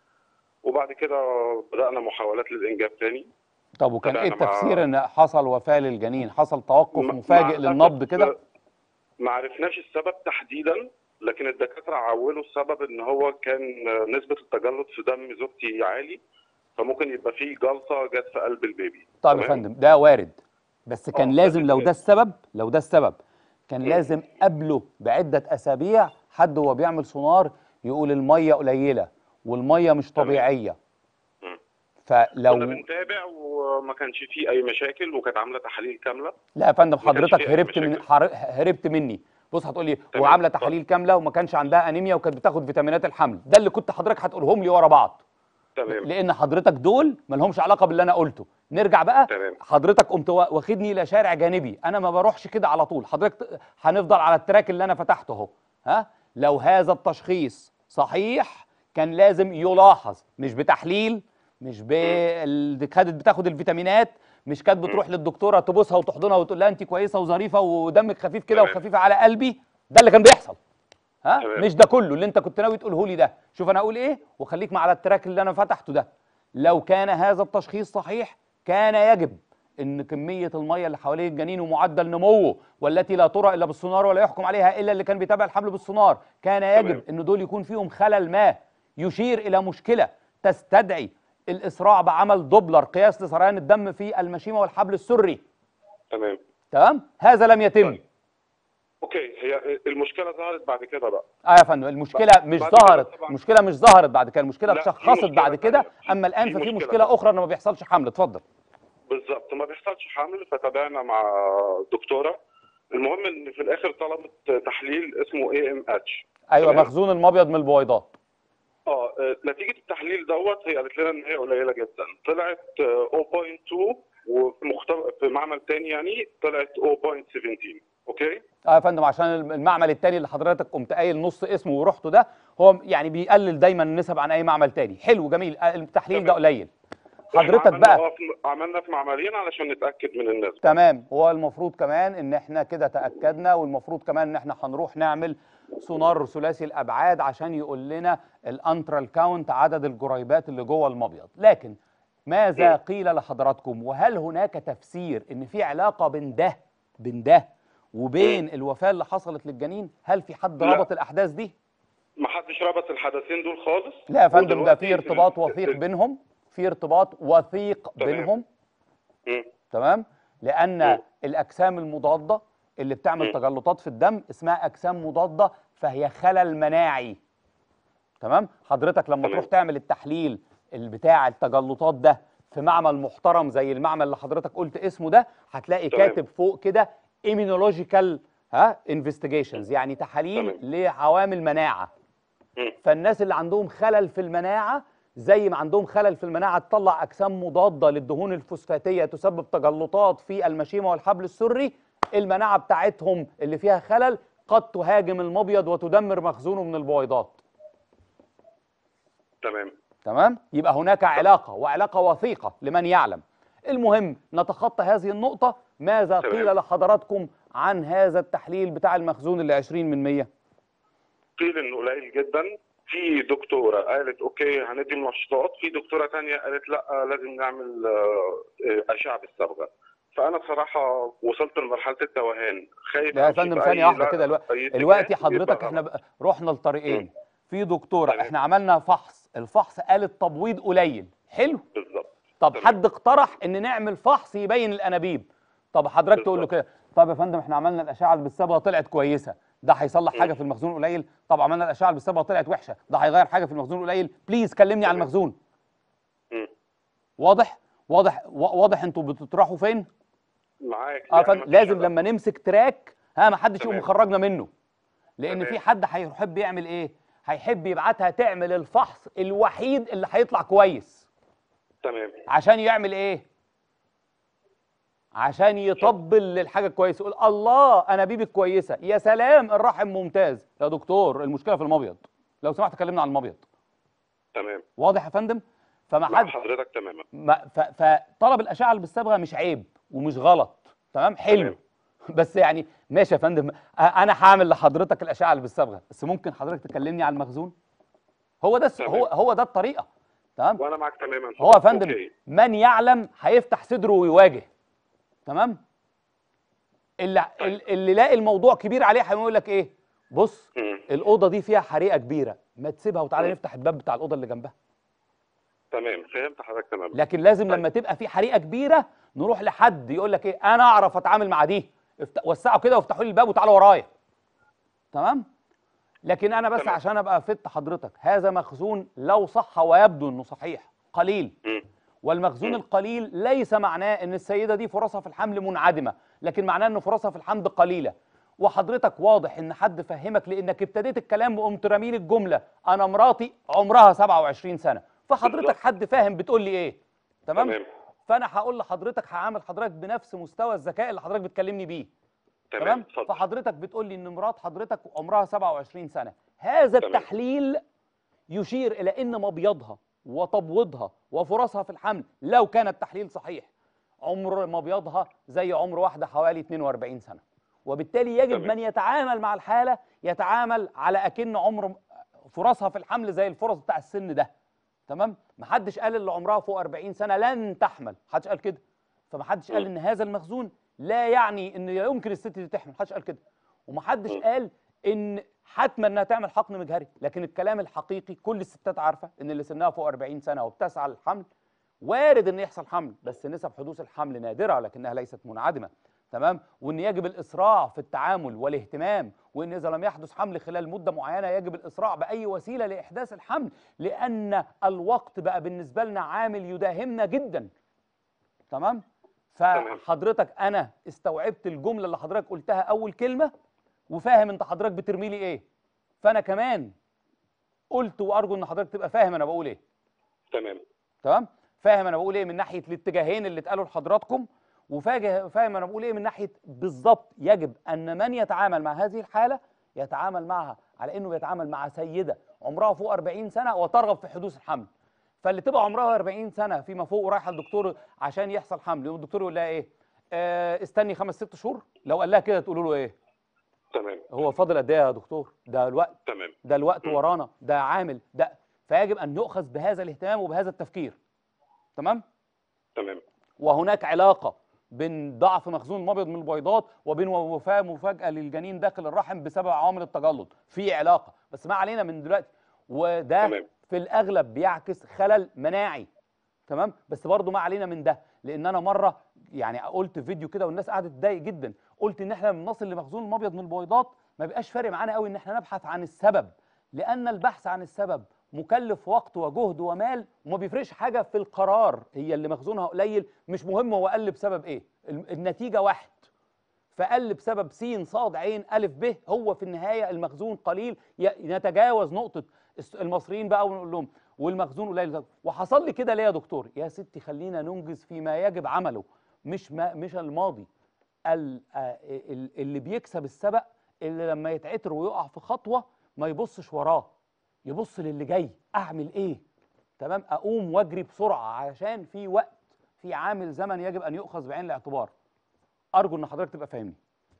وبعد كده بدانا محاولات للانجاب تاني طب وكان ايه تابعنا مع- التفسير ان حصل وفاه للجنين حصل توقف م- مفاجئ مع للنبض الأسف كده ما عرفناش السبب تحديدا لكن الدكاتره عولوا السبب ان هو كان نسبه التجلط في دم زوجتي عالي فممكن يبقى فيه جلطه جت في قلب البيبي طيب يا تمام؟ فندم ده وارد بس كان آه، لازم بس لو كده. ده السبب لو ده السبب كان مم. لازم قبله بعدة أسابيع حد وهو بيعمل سونار يقول المية قليلة والمية مش تمام. طبيعية مم. فلو كنا بنتابع وما كانش فيه اي مشاكل وكانت عامله تحاليل كامله لا يا فندم ما كانش حضرتك فيه أي هربت من مشاكل. حر- هربت مني بص هتقول لي تمام، وعامله اتفضل. تحاليل كامله وما كانش عندها انيميا وكانت بتاخد فيتامينات الحمل ده اللي كنت حضرتك هتقولهم لي ورا بعض تمام لان حضرتك دول ما لهمش علاقه باللي انا قلته نرجع بقى تمام. حضرتك قمت وا- واخدني الى شارع جانبي انا ما بروحش كده على طول حضرتك ت- هنفضل على التراك اللي انا فتحته اهو ها لو هذا التشخيص صحيح كان لازم يلاحظ مش بتحليل مش بال... كانت بتاخد الفيتامينات مش كانت بتروح للدكتوره تبوسها وتحضنها وتقول لها انت كويسه وظريفه ودمك خفيف كده تمام. وخفيفه على قلبي ده اللي كان بيحصل ها تمام. مش ده كله اللي انت كنت ناوي تقوله لي ده شوف انا اقول ايه وخليك مع على التراك اللي انا فتحته ده لو كان هذا التشخيص صحيح كان يجب ان كميه الميه اللي حوالين الجنين ومعدل نموه والتي لا ترى الا بالسونار ولا يحكم عليها الا اللي كان بيتابع الحمل بالسونار كان يجب تمام. ان دول يكون فيهم خلل ما يشير الى مشكله تستدعي الاسراع بعمل دوبلر قياس لسريان الدم في المشيمه والحبل السري تمام تمام هذا لم يتم طيب. اوكي هي المشكله ظهرت بعد كده بقى اه يا فندم المشكله مش بعد كده ظهرت طبعاً. المشكله مش ظهرت بعد كده المشكله لا، في اتشخصت مشكلة بعد كده تانية. في- اما الان في ففي مشكلة مشكله تانية. اخرى ان ما بيحصلش حمل اتفضل بالظبط ما بيحصلش حمل فتابعنا مع دكتوره المهم ان في الاخر طلبت تحليل اسمه اي ام اتش ايوه تمام. مخزون المبيض من البويضات اه آه، نتيجه التحليل دوت هي قالت لنا ان هي قليله جدا طلعت آه، 0.2 وفي مختبر في معمل تاني يعني طلعت 0.17 اوكي اه يا فندم عشان المعمل التاني اللي حضرتك قمت قايل نص اسمه ورحته ده هو يعني بيقلل دايما النسب عن اي معمل تاني حلو جميل آه، التحليل ده تمام. قليل إحنا حضرتك عملنا بقى آه في- عملنا في معملين علشان نتاكد من النسبه تمام هو المفروض كمان ان احنا كده تاكدنا والمفروض كمان ان احنا هنروح نعمل سونار ثلاثي الابعاد عشان يقول لنا الانترال كاونت عدد الجريبات اللي جوه المبيض لكن ماذا مم. قيل لحضراتكم وهل هناك تفسير ان في علاقه بين ده بين ده وبين الوفاه اللي حصلت للجنين هل في حد لا. ربط الاحداث دي ما حدش ربط الحدثين دول خالص لا يا فندم ده في ودلوقتي ارتباط ال- وثيق ال- بينهم في ارتباط وثيق تمام. بينهم مم. تمام لان مم. الاجسام المضاده اللي بتعمل مم. تجلطات في الدم اسمها اجسام مضاده فهي خلل مناعي تمام حضرتك لما تمام. تروح تعمل التحليل اللي بتاع التجلطات ده في معمل محترم زي المعمل اللي حضرتك قلت اسمه ده هتلاقي تمام. كاتب فوق كده immunological ها انفستيجيشنز يعني تحاليل تمام. لعوامل مناعه مم. فالناس اللي عندهم خلل في المناعه زي ما عندهم خلل في المناعه تطلع اجسام مضاده للدهون الفوسفاتيه تسبب تجلطات في المشيمه والحبل السري المناعه بتاعتهم اللي فيها خلل قد تهاجم المبيض وتدمر مخزونه من البويضات تمام تمام يبقى هناك علاقه وعلاقه وثيقه لمن يعلم المهم نتخطى هذه النقطه ماذا تمام. قيل لحضراتكم عن هذا التحليل بتاع المخزون اللي 20 من 100 قيل انه قليل جدا في دكتوره قالت اوكي هندي منشطات في دكتوره تانية قالت لا لازم نعمل آه، آه، اشعه بالصبغه فانا بصراحه وصلت لمرحله التوهان خايف لا يا أمشي فندم في ثانية أي- واحدة لا- كده الوقت أي اتجاه دلوقتي يبقى حضرتك غلط. احنا بقى رحنا لطريقين مم. في دكتورة تمام. احنا عملنا فحص الفحص قال التبويض قليل حلو بالظبط طب تمام. حد اقترح ان نعمل فحص يبين الانابيب طب حضرتك تقول له بالظبط. كده طب يا فندم احنا عملنا الاشعه اللي بالصبغه طلعت كويسه ده هيصلح حاجه مم. في المخزون القليل طب عملنا الاشعه اللي بالصبغه طلعت وحشه ده هيغير حاجه في المخزون القليل بليز كلمني عن تمام. المخزون مم. واضح واضح وا- واضح انتوا بتطرحوا فين معاك اه يعني فندم مفيش لازم علاقة. لما نمسك تراك ها ما حدش يقوم تمام. مخرجنا منه لان تمام. في حد هيحب يعمل ايه هيحب يبعتها تعمل الفحص الوحيد اللي هيطلع كويس تمام عشان يعمل ايه عشان يطبل للحاجه الكويسه يقول الله انابيبك كويسه يا سلام الرحم ممتاز يا دكتور المشكله في المبيض لو سمحت كلمنا عن المبيض تمام واضح يا فندم فما مع حد حضرتك تماما ما ف- فطلب الاشعه اللي بالصبغه مش عيب ومش غلط تمام حلو تمام. بس يعني ماشي يا فندم أ- انا هعمل لحضرتك الاشعه اللي بالصبغه بس ممكن حضرتك تكلمني على المخزون هو ده الس- تمام. هو هو ده الطريقه تمام وانا معاك تماما هو يا فندم أوكي. من يعلم هيفتح صدره ويواجه تمام اللي اللي لاقي الموضوع كبير عليه هيقول لك ايه بص مم. الاوضه دي فيها حريقه كبيره ما تسيبها وتعالى مم. نفتح الباب بتاع الاوضه اللي جنبها تمام فهمت حضرتك تماما لكن لازم طيب. لما تبقى في حريقه كبيره نروح لحد يقول لك ايه انا اعرف اتعامل مع دي افت- وسعوا كده وافتحوا لي الباب وتعالوا ورايا تمام لكن انا بس تمام. عشان ابقى فت حضرتك هذا مخزون لو صح ويبدو انه صحيح قليل مم. والمخزون مم. القليل ليس معناه ان السيده دي فرصها في الحمل منعدمه لكن معناه ان فرصها في الحمل قليله وحضرتك واضح ان حد فهمك لانك ابتديت الكلام وقمت رامي لي الجمله انا مراتي عمرها 27 سنه فحضرتك بالظبط. حد فاهم بتقول لي ايه تمام, تمام فانا هقول لحضرتك هعامل حضرتك بنفس مستوى الذكاء اللي حضرتك بتكلمني بيه تمام تمام اتفضل فحضرتك بتقول لي ان مرات حضرتك عمرها 27 سنه هذا تمام. التحليل يشير الى ان مبيضها وتبويضها وفرصها في الحمل لو كان التحليل صحيح عمر مبيضها زي عمر واحده حوالي 42 سنه وبالتالي يجب تمام. من يتعامل مع الحاله يتعامل على اكن عمر فرصها في الحمل زي الفرص بتاع السن ده تمام محدش قال اللي عمرها فوق 40 سنه لن تحمل محدش قال كده فمحدش قال م. ان هذا المخزون لا يعني ان يمكن الست دي تحمل محدش قال كده ومحدش م. قال ان حتما انها تعمل حقن مجهري لكن الكلام الحقيقي كل الستات عارفه ان اللي سنها فوق 40 سنه وبتسعى للحمل وارد ان يحصل حمل بس نسب حدوث الحمل نادره لكنها ليست منعدمه تمام وان يجب الاسراع في التعامل والاهتمام وان اذا لم يحدث حمل خلال مده معينه يجب الاسراع باي وسيله لاحداث الحمل لان الوقت بقى بالنسبه لنا عامل يداهمنا جدا تمام تمام. فحضرتك انا استوعبت الجمله اللي حضرتك قلتها اول كلمه وفاهم انت حضرتك بترمي لي ايه فانا كمان قلت وارجو ان حضرتك تبقى فاهم انا بقول ايه تمام تمام فاهم انا بقول ايه من ناحيه الاتجاهين اللي اتقالوا لحضراتكم وفاهم فاهم انا بقول ايه من ناحيه بالظبط يجب ان من يتعامل مع هذه الحاله يتعامل معها على انه بيتعامل مع سيده عمرها فوق 40 سنه وترغب في حدوث الحمل فاللي تبقى عمرها 40 سنه فيما فوق ورايحه الدكتور عشان يحصل حمل يقوم الدكتور يقول لها ايه آه استني خمس ست شهور لو قال لها كده تقولوا له ايه تمام هو فاضل قد ايه يا دكتور ده الوقت تمام ده الوقت مم. ورانا ده عامل ده فيجب ان يؤخذ بهذا الاهتمام وبهذا التفكير تمام تمام وهناك علاقه بين ضعف مخزون المبيض من البيضات وبين وفاه مفاجاه للجنين داخل الرحم بسبب عوامل التجلط في علاقه بس ما علينا من دلوقتي وده تمام. في الاغلب بيعكس خلل مناعي تمام بس برضو ما علينا من ده لان انا مره يعني قلت في فيديو كده والناس قعدت تضايق جدا قلت ان احنا لما نصل لمخزون المبيض من البيضات ما بيبقاش فارق معانا قوي ان احنا نبحث عن السبب لان البحث عن السبب مكلف وقت وجهد ومال وما بيفرقش حاجه في القرار هي اللي مخزونها قليل مش مهم هو قل بسبب ايه الم- النتيجه واحد فقل بسبب س ص عين أ ب هو في النهاية المخزون قليل ي- نتجاوز نقطة الس- المصريين بقى ونقول لهم والمخزون قليل وحصل لي كده ليه يا دكتور يا ستي خلينا ننجز فيما يجب عمله مش ما مش الماضي ال- آه، ال- اللي بيكسب السبق اللي لما يتعتر ويقع في خطوة ما يبصش وراه يبص للي جاي أعمل إيه تمام أقوم وأجري بسرعة علشان في وقت في عامل زمن يجب أن يؤخذ بعين الاعتبار ارجو ان حضرتك تبقى فاهمني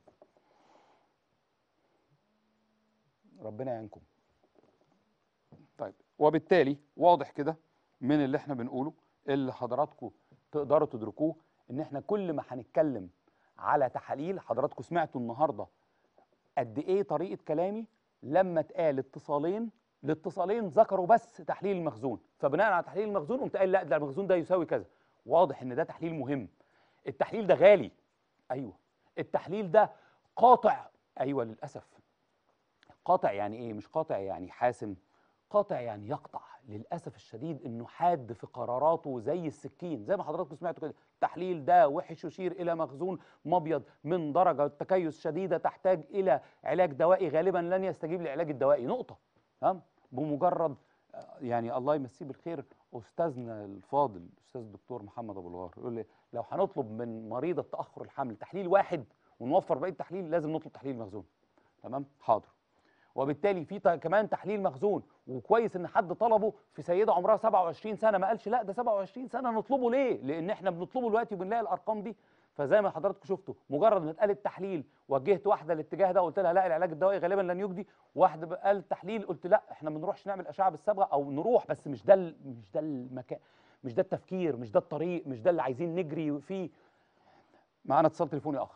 ربنا يعينكم طيب وبالتالي واضح كده من اللي احنا بنقوله اللي حضراتكم تقدروا تدركوه ان احنا كل ما هنتكلم على تحاليل حضراتكم سمعتوا النهارده قد ايه طريقه كلامي لما اتقال اتصالين الاتصالين ذكروا بس تحليل المخزون فبناء على تحليل المخزون قمت قايل لا ده المخزون ده يساوي كذا واضح ان ده تحليل مهم التحليل ده غالي ايوه التحليل ده قاطع ايوه للاسف قاطع يعني ايه مش قاطع يعني حاسم قاطع يعني يقطع للاسف الشديد انه حاد في قراراته زي السكين زي ما حضراتكم سمعتوا كده التحليل ده وحش يشير الى مخزون مبيض من درجه تكيس شديده تحتاج الى علاج دوائي غالبا لن يستجيب للعلاج الدوائي نقطه تمام بمجرد آه، يعني الله يمسيه بالخير استاذنا الفاضل الاستاذ الدكتور محمد ابو الغار يقول لي لو هنطلب من مريضه تاخر الحمل تحليل واحد ونوفر باقي التحليل لازم نطلب تحليل مخزون تمام حاضر وبالتالي في ت- كمان تحليل مخزون وكويس ان حد طلبه في سيده عمرها 27 سنه ما قالش لا ده 27 سنه نطلبه ليه لان احنا بنطلبه دلوقتي وبنلاقي الارقام دي فزي ما حضراتكم شفتوا مجرد ما اتقال التحليل وجهت واحده الاتجاه ده قلت لها لا العلاج الدوائي غالبا لن يجدي واحده بقى قال التحليل قلت لا احنا ما بنروحش نعمل اشعه بالصبغه او نروح بس مش ده ال- مش ده المكان مش ده التفكير مش ده الطريق مش ده اللي عايزين نجري فيه معانا اتصال تليفوني اخر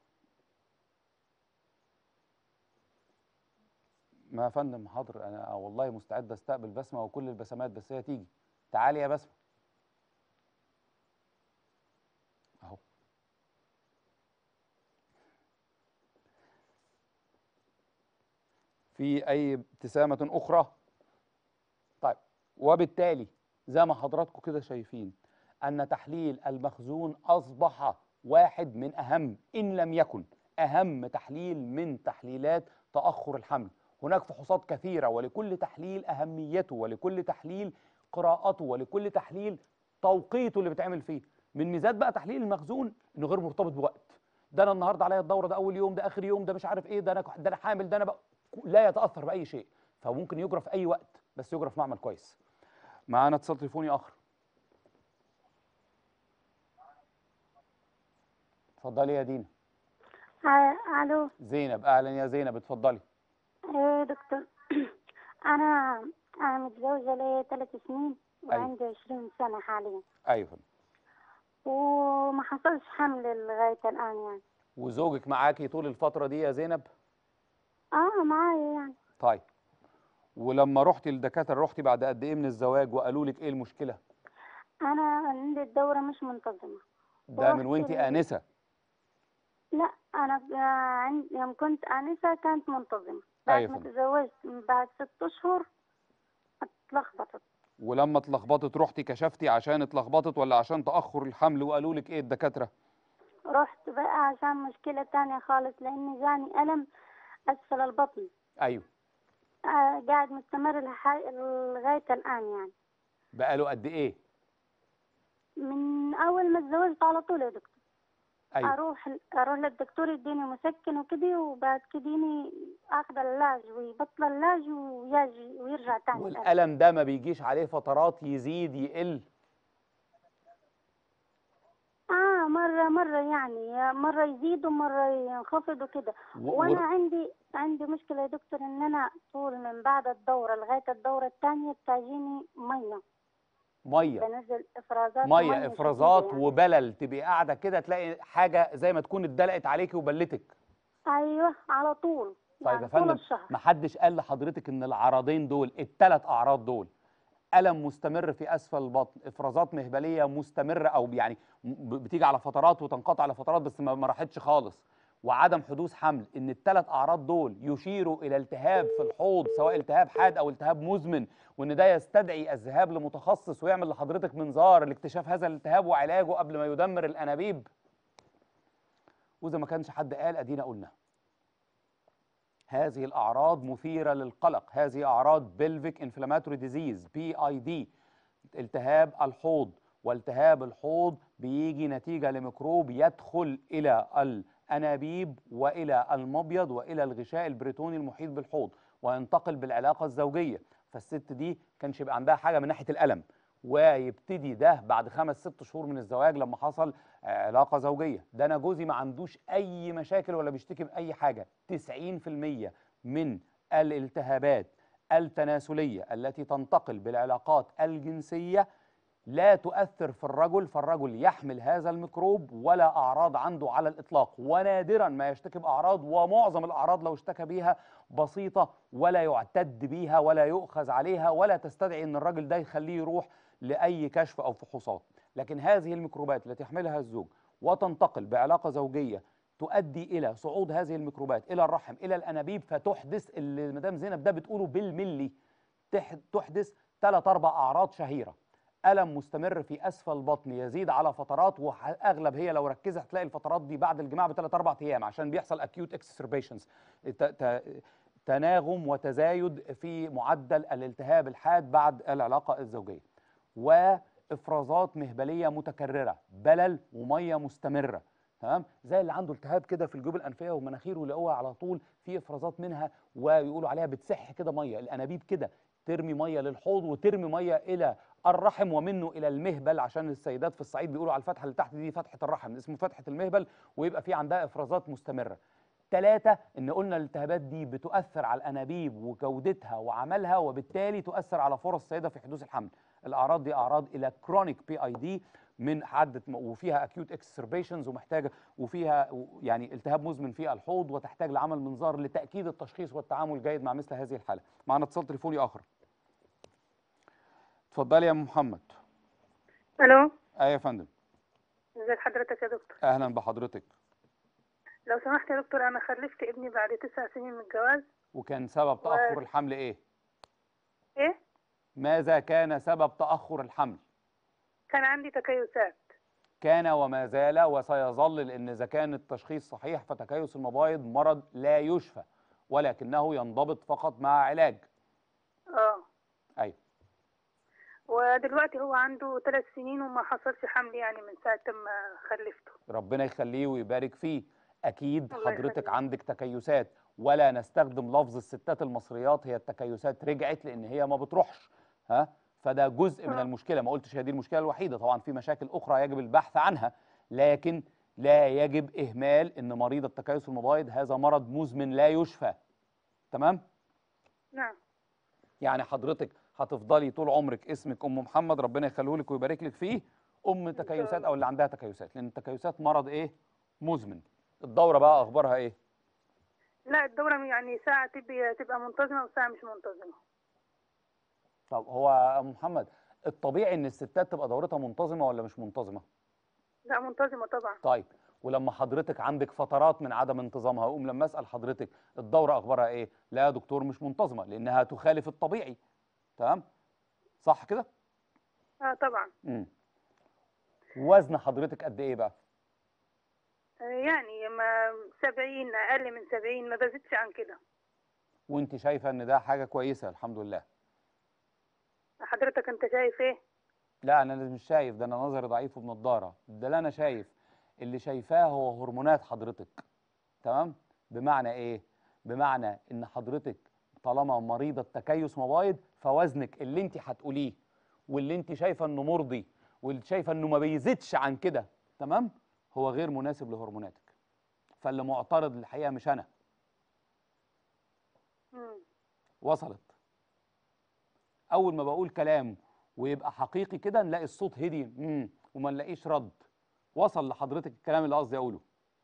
ما يا فندم حاضر انا والله مستعد استقبل بسمه وكل البسمات بس هي تيجي تعالي يا بسمه اهو في اي ابتسامه اخرى طيب وبالتالي زي ما حضراتكم كده شايفين ان تحليل المخزون اصبح واحد من اهم ان لم يكن اهم تحليل من تحليلات تاخر الحمل هناك فحوصات كثيره ولكل تحليل اهميته ولكل تحليل قراءته ولكل تحليل توقيته اللي بيتعمل فيه من ميزات بقى تحليل المخزون انه غير مرتبط بوقت ده انا النهارده عليا الدوره ده اول يوم ده اخر يوم ده مش عارف ايه ده انا ده انا حامل ده انا بقى لا يتاثر باي شيء فممكن يجرى في اي وقت بس يجرى في معمل كويس معانا اتصال تليفوني اخر اتفضلي يا دينا ع- الو زينب اهلا يا زينب اتفضلي ايه دكتور انا انا متزوجه لي ثلاث سنين أيوة. وعندي عشرين سنه حاليا ايوه فندم. وما حصلش حمل لغايه الان يعني وزوجك معاكي طول الفتره دي يا زينب اه معايا يعني طيب ولما رحتي للدكاتره رحتي بعد قد ايه من الزواج وقالوا لك ايه المشكله انا عندي الدوره مش منتظمه ده من ورحت وانت ل- انسه لا انا ب- عند يوم كنت انسه كانت منتظمه بعد أيوة ما فهمت. تزوجت من بعد ست اشهر اتلخبطت ولما اتلخبطت رحتي كشفتي عشان اتلخبطت ولا عشان تاخر الحمل وقالوا لك ايه الدكاتره رحت بقى عشان مشكله تانية خالص لان جاني الم اسفل البطن ايوه آه قاعد مستمر لحي... لغاية الآن يعني بقاله قد ايه من أول ما اتزوجت على طول يا دكتور ايوه أروح أروح للدكتور يديني مسكن وكده وبعد كده يني آخذ العلاج ويبطل العلاج ويجي ويرجع تاني الألم. والالم ده ما بيجيش عليه فترات يزيد يقل آه مرة مرة يعني مرة يزيد ومرة ينخفض وكده و- وأنا ور- عندي عندي مشكلة يا دكتور إن أنا طول من بعد الدورة لغاية الدورة الثانية بتجيني مية ميه بنزل إفرازات ميه شديدة افرازات يعني. وبلل تبقي قاعده كده تلاقي حاجه زي ما تكون اتدلقت عليكي وبلتك ايوه على طول طيب يا يعني طول فندم الشهر ما حدش قال لحضرتك ان العرضين دول الثلاث اعراض دول الم مستمر في اسفل البطن افرازات مهبليه مستمره او يعني م- بتيجي على فترات وتنقطع على فترات بس ما ما راحتش خالص وعدم حدوث حمل ان الثلاث اعراض دول يشيروا الى التهاب في الحوض سواء التهاب حاد او التهاب مزمن وان ده يستدعي الذهاب لمتخصص ويعمل لحضرتك منظار لاكتشاف هذا الالتهاب وعلاجه قبل ما يدمر الانابيب واذا ما كانش حد قال ادينا قلنا هذه الأعراض مثيرة للقلق هذه أعراض بلفيك انفلاماتوري ديزيز بي اي دي التهاب الحوض والتهاب الحوض بيجي نتيجة لميكروب يدخل إلى الأنابيب وإلى المبيض وإلى الغشاء البريتوني المحيط بالحوض وينتقل بالعلاقة الزوجية فالست دي كانش يبقى عندها حاجة من ناحية الألم ويبتدي ده بعد خمس ست شهور من الزواج لما حصل علاقة زوجية ده أنا جوزي ما عندوش أي مشاكل ولا بيشتكي من أي حاجة 90% من الالتهابات التناسلية التي تنتقل بالعلاقات الجنسية لا تؤثر في الرجل فالرجل يحمل هذا الميكروب ولا أعراض عنده على الإطلاق ونادرا ما يشتكي بأعراض ومعظم الأعراض لو اشتكى بيها بسيطة ولا يعتد بيها ولا يؤخذ عليها ولا تستدعي أن الرجل ده يخليه يروح لأي كشف أو فحوصات لكن هذه الميكروبات التي يحملها الزوج وتنتقل بعلاقة زوجية تؤدي إلى صعود هذه الميكروبات إلى الرحم إلى الأنابيب فتحدث اللي مدام زينب ده بتقوله بالملي تح- تحدث ثلاث أربع أعراض شهيرة ألم مستمر في أسفل البطن يزيد على فترات وأغلب هي لو ركزت هتلاقي الفترات دي بعد الجماع بثلاث أربع أيام عشان بيحصل acute exacerbations ت- ت- تناغم وتزايد في معدل الالتهاب الحاد بعد العلاقة الزوجية افرازات مهبليه متكرره بلل وميه مستمره تمام زي اللي عنده التهاب كده في الجيوب الانفيه ومناخيره يلاقوها على طول في افرازات منها ويقولوا عليها بتسح كده ميه الانابيب كده ترمي ميه للحوض وترمي ميه الى الرحم ومنه الى المهبل عشان السيدات في الصعيد بيقولوا على الفتحه اللي تحت دي فتحه الرحم اسمه فتحه المهبل ويبقى في عندها افرازات مستمره ثلاثة ان قلنا الالتهابات دي بتؤثر على الانابيب وجودتها وعملها وبالتالي تؤثر على فرص السيده في حدوث الحمل الاعراض دي اعراض الى كرونيك بي اي دي من حد وفيها اكيوت اكسربيشنز ومحتاجه وفيها يعني التهاب مزمن في الحوض وتحتاج لعمل منظار لتاكيد التشخيص والتعامل الجيد مع مثل هذه الحاله معنا اتصال تليفوني اخر اتفضلي يا أم محمد الو ايوه يا فندم ازي حضرتك يا دكتور اهلا بحضرتك لو سمحت يا دكتور انا خلفت ابني بعد تسع سنين من الجواز وكان سبب تاخر الحمل ايه ايه ماذا كان سبب تاخر الحمل كان عندي تكيسات كان وما زال وسيظل لان اذا كان التشخيص صحيح فتكيس المبايض مرض لا يشفى ولكنه ينضبط فقط مع علاج اه ايوه ودلوقتي هو عنده ثلاث سنين وما حصلش حمل يعني من ساعة ما خلفته ربنا يخليه ويبارك فيه اكيد الله حضرتك يخليك. عندك تكيسات ولا نستخدم لفظ الستات المصريات هي التكيسات رجعت لان هي ما بتروحش ها فده جزء من آه. المشكله ما قلتش هي دي المشكله الوحيده طبعا في مشاكل اخرى يجب البحث عنها لكن لا يجب اهمال ان مريض التكيس المبايض هذا مرض مزمن لا يشفى تمام نعم يعني حضرتك هتفضلي طول عمرك اسمك ام محمد ربنا يخليه لك ويبارك لك فيه ام تكيسات او اللي عندها تكيسات لان التكيسات مرض ايه مزمن الدوره بقى اخبارها ايه لا الدورة يعني ساعة تبقى, تبقى منتظمة وساعة مش منتظمة طب هو يا ام محمد الطبيعي ان الستات تبقى دورتها منتظمه ولا مش منتظمه لا منتظمة طبعا طيب ولما حضرتك عندك فترات من عدم انتظامها اقوم لما اسال حضرتك الدوره اخبارها ايه لا يا دكتور مش منتظمه لانها تخالف الطبيعي تمام صح كده اه طبعا امم وزن حضرتك قد ايه بقى آه، يعني ما سبعين أقل من سبعين ما بزيدش عن كده وانت شايفه ان ده حاجه كويسه الحمد لله حضرتك أنت شايف إيه؟ لا انا مش شايف ده انا نظري ضعيف وبنضاره ده اللي انا شايف اللي شايفاه هو هرمونات حضرتك تمام بمعنى ايه بمعنى ان حضرتك طالما مريضه تكيس مبايض فوزنك اللي انت هتقوليه واللي انت شايفه انه مرضي واللي شايفه انه ما بيزيدش عن كده تمام هو غير مناسب لهرموناتك فاللي معترض الحقيقه مش انا مم. وصلت اول ما بقول كلام ويبقى حقيقي كده نلاقي الصوت هدي امم وما نلاقيش رد وصل لحضرتك الكلام اللي قصدي اقوله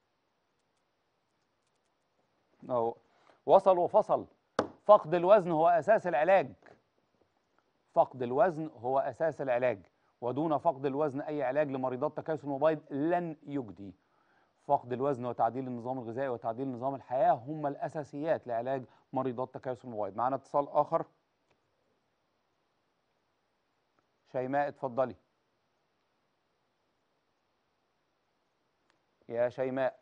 اهو وصل وفصل فقد الوزن هو اساس العلاج فقد الوزن هو اساس العلاج ودون فقد الوزن اي علاج لمريضات تكيس المبايض لن يجدي فقد الوزن وتعديل النظام الغذائي وتعديل نظام الحياه هم الاساسيات لعلاج مريضات تكيس المبايض معانا اتصال اخر شيماء اتفضلي يا شيماء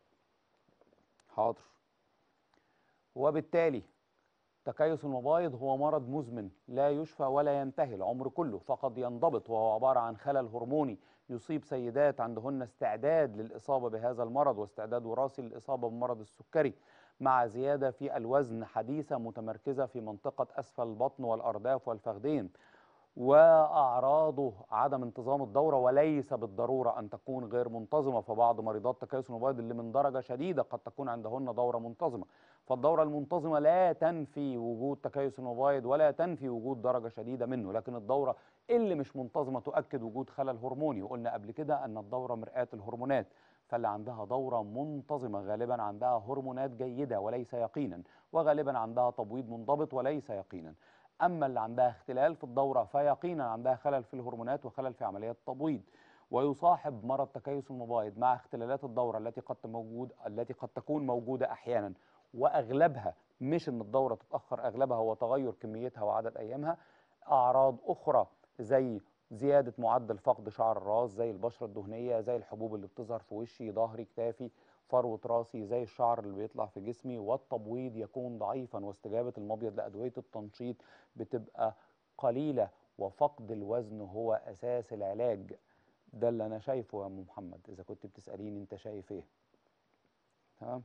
حاضر وبالتالي تكيس المبايض هو مرض مزمن لا يشفى ولا ينتهي العمر كله فقد ينضبط وهو عبارة عن خلل هرموني يصيب سيدات عندهن استعداد للإصابة بهذا المرض واستعداد وراثي للإصابة بمرض السكري مع زيادة في الوزن حديثة متمركزة في منطقة أسفل البطن والأرداف والفخذين واعراضه عدم انتظام الدوره وليس بالضروره ان تكون غير منتظمه فبعض مريضات تكيس المبيض اللي من درجه شديده قد تكون عندهن دوره منتظمه فالدوره المنتظمه لا تنفي وجود تكيس المبيض ولا تنفي وجود درجه شديده منه لكن الدوره اللي مش منتظمه تؤكد وجود خلل هرموني وقلنا قبل كده ان الدوره مرآة الهرمونات فاللي عندها دورة منتظمة غالبا عندها هرمونات جيدة وليس يقينا وغالبا عندها تبويض منضبط وليس يقينا اما اللي عندها اختلال في الدوره فيقينا عندها خلل في الهرمونات وخلل في عمليات التبويض ويصاحب مرض تكيس المبايض مع اختلالات الدوره التي قد موجود التي قد تكون موجوده احيانا واغلبها مش ان الدوره تتاخر اغلبها هو تغير كميتها وعدد ايامها اعراض اخرى زي زياده معدل فقد شعر الراس زي البشره الدهنيه زي الحبوب اللي بتظهر في وشي ظهري كتافي فروه راسي زي الشعر اللي بيطلع في جسمي والتبويض يكون ضعيفا واستجابه المبيض لادويه التنشيط بتبقى قليله وفقد الوزن هو اساس العلاج ده اللي انا شايفه يا ام محمد اذا كنت بتساليني انت شايف ايه تمام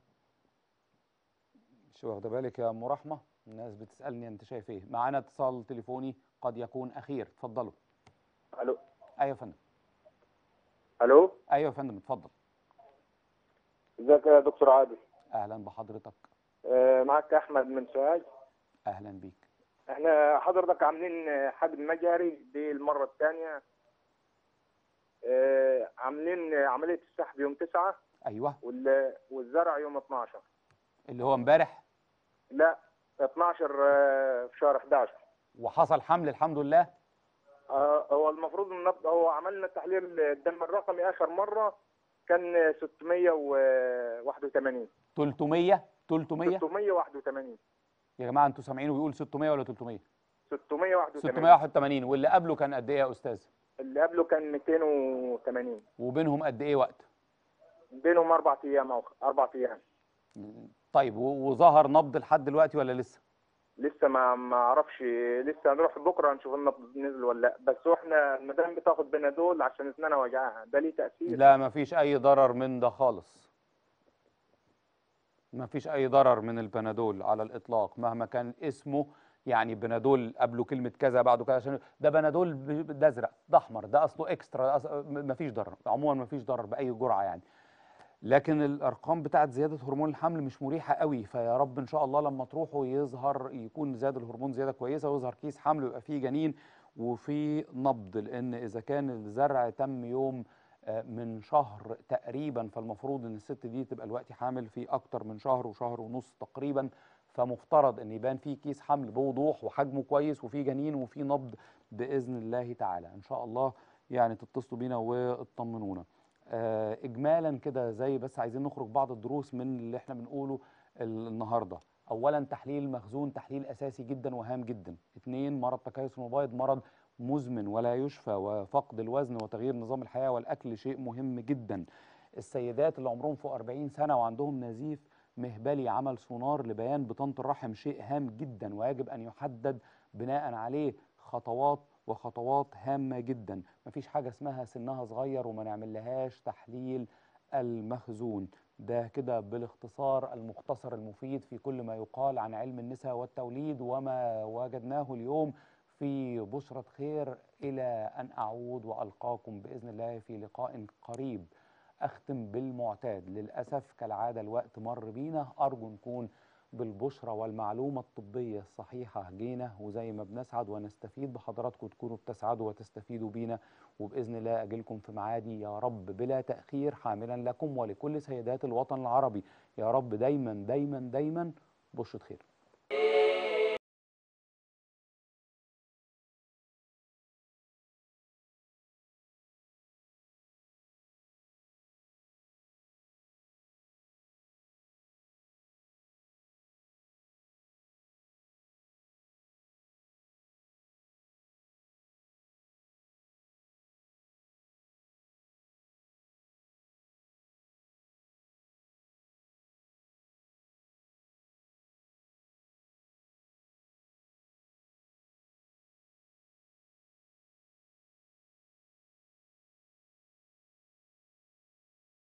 مش واخده بالك يا ام رحمه الناس بتسالني انت شايف ايه معانا اتصال تليفوني قد يكون اخير اتفضلوا الو ايوه يا فندم الو ايوه يا فندم اتفضل ازيك يا دكتور عادل اهلا بحضرتك آه، معك احمد من سوهاج اهلا بيك احنا حضرتك عاملين آه، حجم مجهري دي المره الثانيه عاملين آه، عمليه السحب يوم 9 ايوه وال- والزرع يوم 12 اللي هو امبارح لا 12 آه، في شهر 11 وحصل حمل الحمد لله آه، هو المفروض النبض هو عملنا تحليل الدم الرقمي اخر مره كان 681 300 300 681 يا جماعه انتوا سامعين وبيقول 600 ولا 300 681 681 واللي قبله كان قد ايه يا استاذ اللي قبله كان 280 وبينهم قد ايه وقت بينهم اربع ايام او اربع ايام طيب و- وظهر نبض لحد دلوقتي ولا لسه لسه ما ما اعرفش لسه هنروح بكره نشوف النبض نزل ولا لا بس واحنا المدام بتاخد بنادول عشان اسنانها وجعها ده ليه تاثير لا مفيش اي ضرر من ده خالص مفيش اي ضرر من البنادول على الاطلاق مهما كان اسمه يعني بنادول قبله كلمه كذا بعده كذا عشان ده بنادول ب- ده ازرق ده احمر ده اصله اكسترا ده أص- م- مفيش ضرر عموما مفيش ضرر باي جرعه يعني لكن الارقام بتاعت زياده هرمون الحمل مش مريحه قوي فيا رب ان شاء الله لما تروحوا يظهر يكون زاد الهرمون زياده كويسه ويظهر كيس حمل ويبقى فيه جنين وفي نبض لان اذا كان الزرع تم يوم آه، من شهر تقريبا فالمفروض ان الست دي تبقى الوقت حامل في اكتر من شهر وشهر ونص تقريبا فمفترض ان يبان فيه كيس حمل بوضوح وحجمه كويس وفيه جنين وفيه نبض باذن الله تعالى ان شاء الله يعني تتصلوا بينا وتطمنونا آه، اجمالا كده زي بس عايزين نخرج بعض الدروس من اللي احنا بنقوله ال- النهارده اولا تحليل المخزون تحليل اساسي جدا وهام جدا اثنين مرض تكيس المبيض مرض مزمن ولا يشفى وفقد الوزن وتغيير نظام الحياه والاكل شيء مهم جدا السيدات اللي عمرهم فوق 40 سنه وعندهم نزيف مهبلي عمل سونار لبيان بطانه الرحم شيء هام جدا ويجب ان يحدد بناء عليه خطوات وخطوات هامه جدا مفيش حاجه اسمها سنها صغير وما نعملهاش تحليل المخزون ده كده بالاختصار المختصر المفيد في كل ما يقال عن علم النساء والتوليد وما وجدناه اليوم في بشرة خير إلى أن أعود وألقاكم بإذن الله في لقاء قريب أختم بالمعتاد للأسف كالعادة الوقت مر بينا أرجو نكون بالبشرة والمعلومة الطبية الصحيحة جينا وزي ما بنسعد ونستفيد بحضراتكم تكونوا بتسعدوا وتستفيدوا بينا وبإذن الله أجيلكم في معادي يا رب بلا تأخير حاملا لكم ولكل سيدات الوطن العربي يا رب دايما دايما دايما بشرة خير